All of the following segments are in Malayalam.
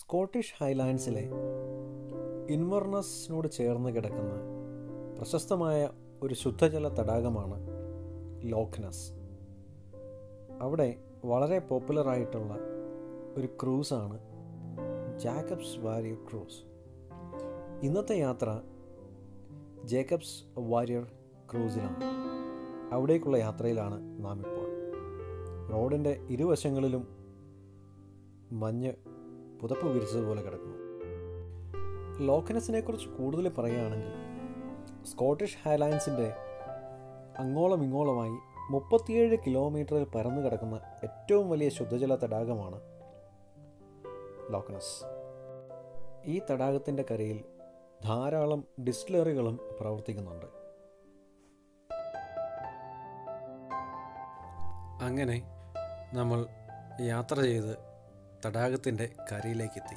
സ്കോട്ടിഷ് ഹൈലാൻഡ്സിലെ ഇൻവർണസിനോട് ചേർന്ന് കിടക്കുന്ന പ്രശസ്തമായ ഒരു ശുദ്ധജല തടാകമാണ് ലോക്നസ് അവിടെ വളരെ പോപ്പുലറായിട്ടുള്ള ഒരു ക്രൂസാണ് ജാക്കബ്സ് വാരിയർ ക്രൂസ് ഇന്നത്തെ യാത്ര ജേക്കബ്സ് വാരിയർ ക്രൂസിലാണ് അവിടേക്കുള്ള യാത്രയിലാണ് നാം ഇപ്പോൾ റോഡിൻ്റെ ഇരുവശങ്ങളിലും മഞ്ഞ് പുതപ്പ് വിരിച്ചതുപോലെ കിടക്കുന്നു ലോക്കനസിനെ കുറിച്ച് കൂടുതൽ പറയുകയാണെങ്കിൽ സ്കോട്ടിഷ് ഹൈലാൻഡ്സിൻ്റെ അങ്ങോളം ഇങ്ങോളമായി മുപ്പത്തിയേഴ് കിലോമീറ്ററിൽ പരന്നു കിടക്കുന്ന ഏറ്റവും വലിയ ശുദ്ധജല തടാകമാണ് ലോക്കനസ് ഈ തടാകത്തിൻ്റെ കരയിൽ ധാരാളം ഡിസ്റ്റിലറികളും പ്രവർത്തിക്കുന്നുണ്ട് അങ്ങനെ നമ്മൾ യാത്ര ചെയ്ത് തടാകത്തിൻ്റെ കരയിലേക്കെത്തി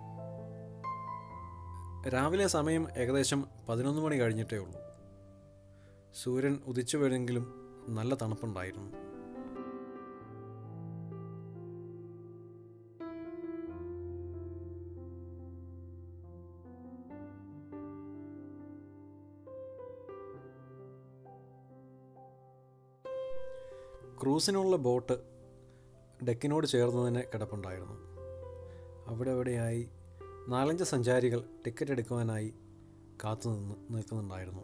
രാവിലെ സമയം ഏകദേശം പതിനൊന്ന് മണി കഴിഞ്ഞിട്ടേ ഉള്ളൂ സൂര്യൻ ഉദിച്ചു വീണെങ്കിലും നല്ല തണുപ്പുണ്ടായിരുന്നു ക്രൂസിനുള്ള ബോട്ട് ഡെക്കിനോട് ചേർന്ന് തന്നെ കിടപ്പുണ്ടായിരുന്നു അവിടെ എവിടെയായി നാലഞ്ച് സഞ്ചാരികൾ ടിക്കറ്റ് എടുക്കുവാനായി കാത്തു നിന്ന് നിൽക്കുന്നുണ്ടായിരുന്നു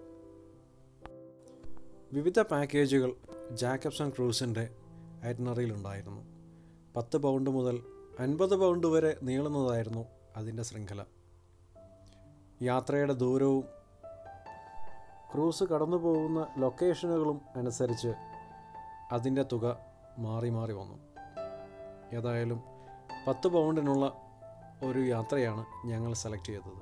വിവിധ പാക്കേജുകൾ ജാക്കബ്സൺ ക്രൂസിൻ്റെ ഐറ്റനറിയിലുണ്ടായിരുന്നു പത്ത് പൗണ്ട് മുതൽ അൻപത് പൗണ്ട് വരെ നീളുന്നതായിരുന്നു അതിൻ്റെ ശൃംഖല യാത്രയുടെ ദൂരവും ക്രൂസ് കടന്നു പോകുന്ന ലൊക്കേഷനുകളും അനുസരിച്ച് അതിൻ്റെ തുക മാറി മാറി വന്നു ഏതായാലും പത്ത് പൗണ്ടിനുള്ള ഒരു യാത്രയാണ് ഞങ്ങൾ സെലക്ട് ചെയ്തത്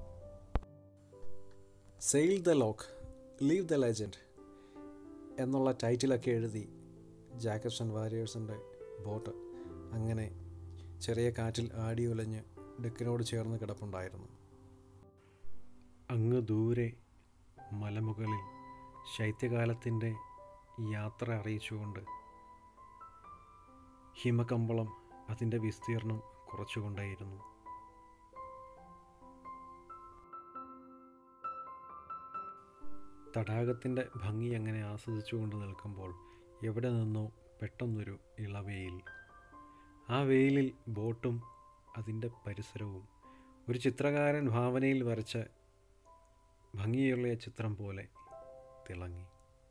sail the loch leave the legend എന്നുള്ള ടൈറ്റിലൊക്കെ എഴുതി ജാക്കബ്സ് ആൻഡ് വാരിയേഴ്സിൻ്റെ ബോട്ട് അങ്ങനെ ചെറിയ കാറ്റിൽ ആടി ഉലഞ്ഞ് ഡെക്കിനോട് ചേർന്ന് കിടപ്പുണ്ടായിരുന്നു അങ്ങ് ദൂരെ മലമുകളിൽ ശൈത്യകാലത്തിൻ്റെ യാത്ര അറിയിച്ചുകൊണ്ട് ഹിമകമ്പളം അതിൻ്റെ വിസ്തീർണം കുറച്ചുകൊണ്ടേയിരുന്നു തടാകത്തിൻ്റെ ഭംഗി അങ്ങനെ ആസ്വദിച്ചുകൊണ്ട് നിൽക്കുമ്പോൾ എവിടെ നിന്നോ പെട്ടെന്നൊരു ഇളവെയിൽ ആ വെയിലിൽ ബോട്ടും അതിൻ്റെ പരിസരവും ഒരു ചിത്രകാരൻ ഭാവനയിൽ വരച്ച ഭംഗിയുള്ള ചിത്രം പോലെ തിളങ്ങി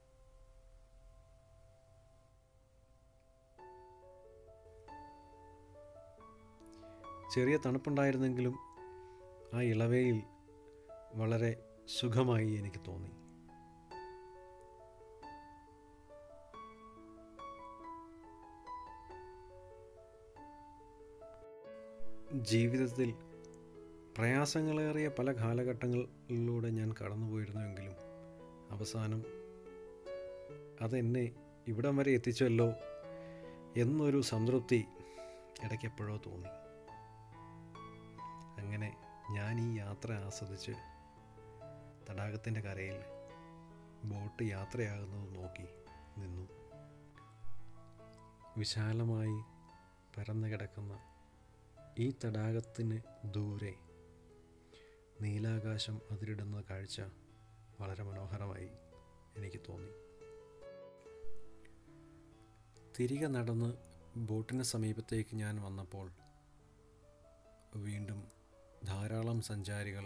ചെറിയ തണുപ്പുണ്ടായിരുന്നെങ്കിലും ആ ഇളവയിൽ വളരെ സുഖമായി എനിക്ക് തോന്നി ജീവിതത്തിൽ പ്രയാസങ്ങളേറിയ പല കാലഘട്ടങ്ങളിലൂടെ ഞാൻ കടന്നുപോയിരുന്നുവെങ്കിലും അവസാനം അതെന്നെ ഇവിടം വരെ എത്തിച്ചല്ലോ എന്നൊരു സംതൃപ്തി ഇടയ്ക്കെപ്പോഴോ തോന്നി അങ്ങനെ ഞാൻ ഈ യാത്ര ആസ്വദിച്ച് തടാകത്തിൻ്റെ കരയിൽ ബോട്ട് യാത്രയാകുന്നത് നോക്കി നിന്നു വിശാലമായി പരന്നു കിടക്കുന്ന ഈ തടാകത്തിന് ദൂരെ നീലാകാശം അതിരിടുന്ന കാഴ്ച വളരെ മനോഹരമായി എനിക്ക് തോന്നി തിരികെ നടന്ന് ബോട്ടിന് സമീപത്തേക്ക് ഞാൻ വന്നപ്പോൾ വീണ്ടും ധാരാളം സഞ്ചാരികൾ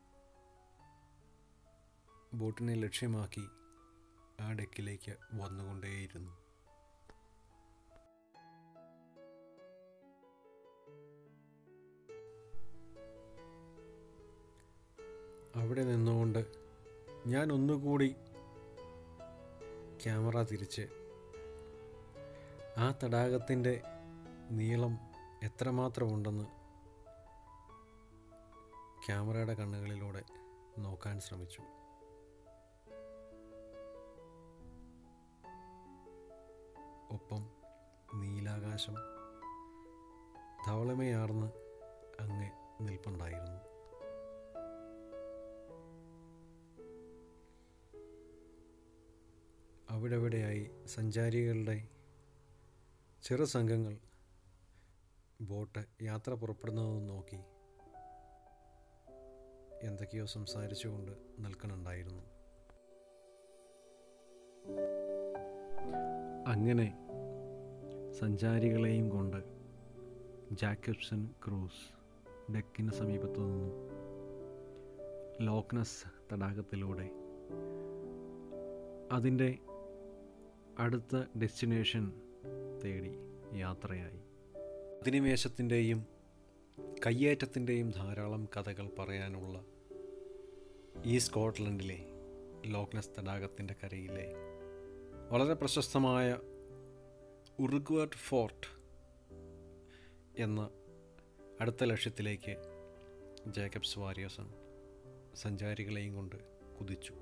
ബോട്ടിനെ ലക്ഷ്യമാക്കി ആ ഡെക്കിലേക്ക് വന്നുകൊണ്ടേയിരുന്നു അവിടെ നിന്നുകൊണ്ട് ഞാൻ ഒന്നുകൂടി ക്യാമറ തിരിച്ച് ആ തടാകത്തിൻ്റെ നീളം എത്രമാത്രമുണ്ടെന്ന് ക്യാമറയുടെ കണ്ണുകളിലൂടെ നോക്കാൻ ശ്രമിച്ചു ഒപ്പം നീലാകാശം ധവളമയാർന്ന് അങ്ങ് നിൽപ്പുണ്ടായിരുന്നു അവിടെവിടെയായി സഞ്ചാരികളുടെ ചെറു സംഘങ്ങൾ ബോട്ട് യാത്ര പുറപ്പെടുന്നതെന്ന് നോക്കി എന്തൊക്കെയോ സംസാരിച്ചുകൊണ്ട് നിൽക്കണുണ്ടായിരുന്നു അങ്ങനെ സഞ്ചാരികളെയും കൊണ്ട് ജാക്കബ്സൺ ക്രൂസ് ഡെക്കിന് സമീപത്തു നിന്നും ലോക്നസ് തടാകത്തിലൂടെ അതിൻ്റെ അടുത്ത ഡെസ്റ്റിനേഷൻ തേടി യാത്രയായി അധിനിവേശത്തിൻ്റെയും കയ്യേറ്റത്തിൻ്റെയും ധാരാളം കഥകൾ പറയാനുള്ള ഈ സ്കോട്ട്ലൻഡിലെ ലോക്നസ് തടാകത്തിൻ്റെ കരയിലെ വളരെ പ്രശസ്തമായ ഉറുഗ്വർട്ട് ഫോർട്ട് എന്ന അടുത്ത ലക്ഷ്യത്തിലേക്ക് ജേക്കബ്സ് വാരിയോസൺ സഞ്ചാരികളെയും കൊണ്ട് കുതിച്ചു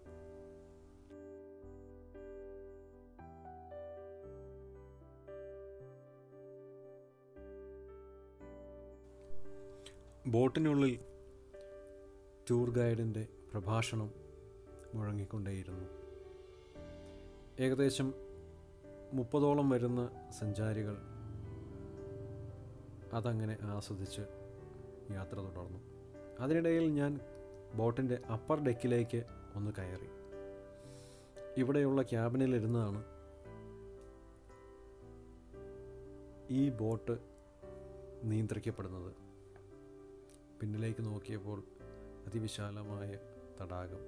ബോട്ടിനുള്ളിൽ ടൂർ ഗൈഡിൻ്റെ പ്രഭാഷണം മുഴങ്ങിക്കൊണ്ടേയിരുന്നു ഏകദേശം മുപ്പതോളം വരുന്ന സഞ്ചാരികൾ അതങ്ങനെ ആസ്വദിച്ച് യാത്ര തുടർന്നു അതിനിടയിൽ ഞാൻ ബോട്ടിൻ്റെ അപ്പർ ഡെക്കിലേക്ക് ഒന്ന് കയറി ഇവിടെയുള്ള ക്യാബിനിലിരുന്നാണ് ഈ ബോട്ട് നിയന്ത്രിക്കപ്പെടുന്നത് പിന്നിലേക്ക് നോക്കിയപ്പോൾ അതിവിശാലമായ തടാകം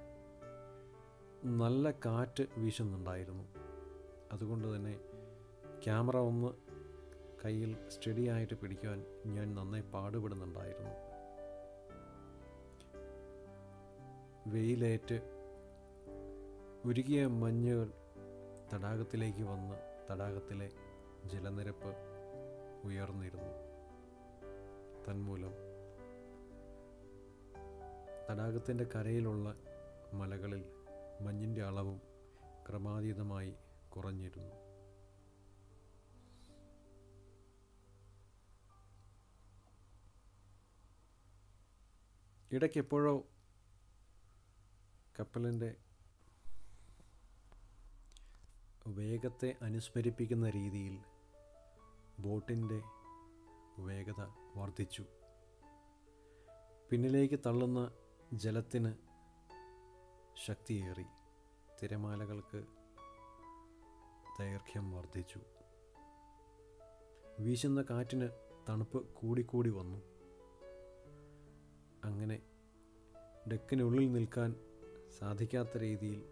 നല്ല കാറ്റ് വീശുന്നുണ്ടായിരുന്നു അതുകൊണ്ട് തന്നെ ക്യാമറ ഒന്ന് കയ്യിൽ സ്റ്റഡി ആയിട്ട് പിടിക്കുവാൻ ഞാൻ നന്നായി പാടുപെടുന്നുണ്ടായിരുന്നു വെയിലേറ്റ് ഉരുകിയ മഞ്ഞുകൾ തടാകത്തിലേക്ക് വന്ന് തടാകത്തിലെ ജലനിരപ്പ് ഉയർന്നിരുന്നു തന്മൂലം തടാകത്തിൻ്റെ കരയിലുള്ള മലകളിൽ മഞ്ഞിൻ്റെ അളവും ക്രമാതീതമായി കുറഞ്ഞിരുന്നു ഇടയ്ക്കെപ്പോഴോ കപ്പലിൻ്റെ വേഗത്തെ അനുസ്മരിപ്പിക്കുന്ന രീതിയിൽ ബോട്ടിൻ്റെ വേഗത വർദ്ധിച്ചു പിന്നിലേക്ക് തള്ളുന്ന ജലത്തിന് ശക്തിയേറി തിരമാലകൾക്ക് ദൈർഘ്യം വർദ്ധിച്ചു വീശുന്ന കാറ്റിന് തണുപ്പ് കൂടിക്കൂടി വന്നു അങ്ങനെ ഡെക്കിനുള്ളിൽ നിൽക്കാൻ സാധിക്കാത്ത രീതിയിൽ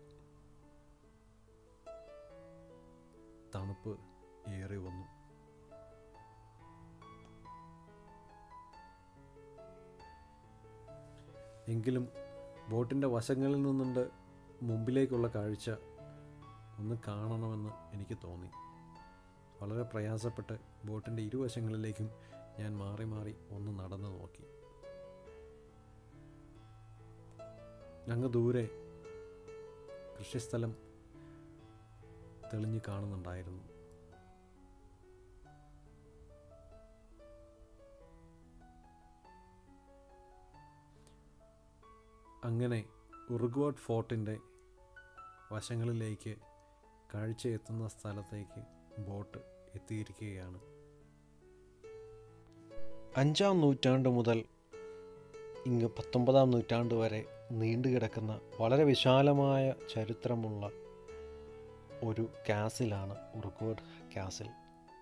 തണുപ്പ് ഏറി വന്നു എങ്കിലും ബോട്ടിൻ്റെ വശങ്ങളിൽ നിന്നുണ്ട് മുമ്പിലേക്കുള്ള കാഴ്ച ഒന്ന് കാണണമെന്ന് എനിക്ക് തോന്നി വളരെ പ്രയാസപ്പെട്ട് ബോട്ടിൻ്റെ ഇരുവശങ്ങളിലേക്കും ഞാൻ മാറി മാറി ഒന്ന് നടന്നു നോക്കി അങ്ങ് ദൂരെ കൃഷിസ്ഥലം തെളിഞ്ഞു കാണുന്നുണ്ടായിരുന്നു അങ്ങനെ ഉറുഗ്വാഡ് ഫോർട്ടിൻ്റെ വശങ്ങളിലേക്ക് കാഴ്ച എത്തുന്ന സ്ഥലത്തേക്ക് ബോട്ട് എത്തിയിരിക്കുകയാണ് അഞ്ചാം നൂറ്റാണ്ട് മുതൽ ഇങ്ങ് പത്തൊമ്പതാം നൂറ്റാണ്ട് വരെ നീണ്ടുകിടക്കുന്ന വളരെ വിശാലമായ ചരിത്രമുള്ള ഒരു കാസിലാണ് ഉറുഗ്വേഡ് കാസിൽ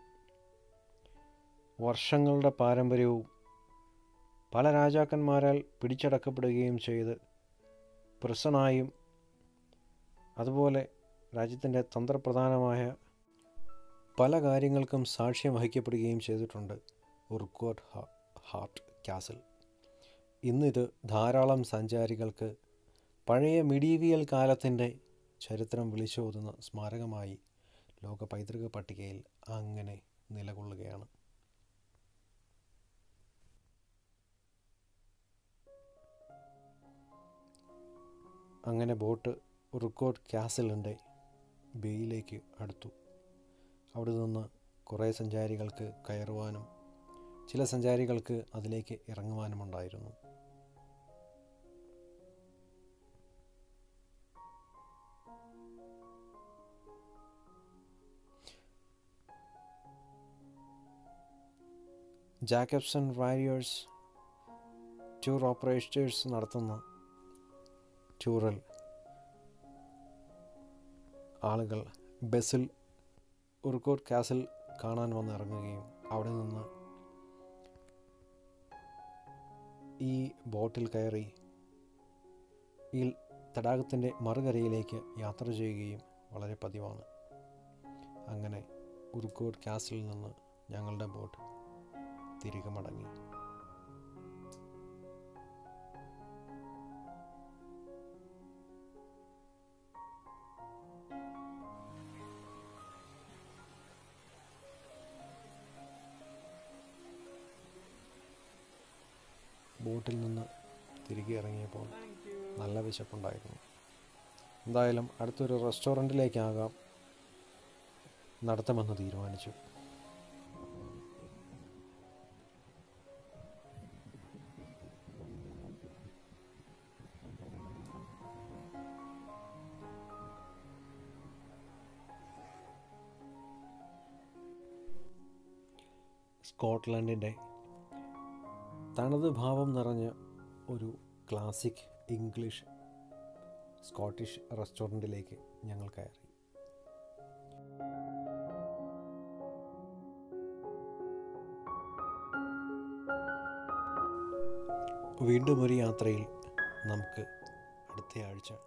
വർഷങ്ങളുടെ പാരമ്പര്യവും പല രാജാക്കന്മാരാൽ പിടിച്ചടക്കപ്പെടുകയും ചെയ്ത് പ്രസണായും അതുപോലെ രാജ്യത്തിൻ്റെ തന്ത്രപ്രധാനമായ പല കാര്യങ്ങൾക്കും സാക്ഷ്യം വഹിക്കപ്പെടുകയും ചെയ്തിട്ടുണ്ട് ഉറുക്കോട്ട് ഹാർട്ട് കാസിൽ ഇന്നിത് ധാരാളം സഞ്ചാരികൾക്ക് പഴയ മിഡീവിയൽ കാലത്തിൻ്റെ ചരിത്രം വിളിച്ചോതുന്ന സ്മാരകമായി ലോക പൈതൃക പട്ടികയിൽ അങ്ങനെ നിലകൊള്ളുകയാണ് അങ്ങനെ ബോട്ട് ഉറുക്കോട്ട് കാസിലിൻ്റെ ബേയിലേക്ക് അടുത്തു അവിടെ നിന്ന് കുറേ സഞ്ചാരികൾക്ക് കയറുവാനും ചില സഞ്ചാരികൾക്ക് അതിലേക്ക് ഇറങ്ങുവാനുമുണ്ടായിരുന്നു ജാക്കബ്സൺ വാരിയേഴ്സ് ടൂർ ഓപ്പറേറ്റേഴ്സ് നടത്തുന്ന ടൂറിൽ ആളുകൾ ബസ്സിൽ ഉറുക്കോട്ട് കാസിൽ കാണാൻ വന്നിറങ്ങുകയും അവിടെ നിന്ന് ഈ ബോട്ടിൽ കയറി ഈ തടാകത്തിൻ്റെ മറുകരയിലേക്ക് യാത്ര ചെയ്യുകയും വളരെ പതിവാണ് അങ്ങനെ ഉറുക്കോട്ട് കാസിൽ നിന്ന് ഞങ്ങളുടെ ബോട്ട് തിരികെ മടങ്ങി ബോട്ടിൽ നിന്ന് തിരികെ ഇറങ്ങിയപ്പോൾ നല്ല വിശപ്പുണ്ടായിരുന്നു എന്തായാലും അടുത്തൊരു റെസ്റ്റോറൻറ്റിലേക്കാകാം നടത്തുമെന്ന് തീരുമാനിച്ചു സ്കോട്ട്ലൻഡിൻ്റെ തനത് ഭാവം നിറഞ്ഞ ഒരു ക്ലാസിക് ഇംഗ്ലീഷ് സ്കോട്ടിഷ് റെസ്റ്റോറൻറ്റിലേക്ക് ഞങ്ങൾ കയറി വീണ്ടും ഒരു യാത്രയിൽ നമുക്ക് അടുത്ത ആഴ്ച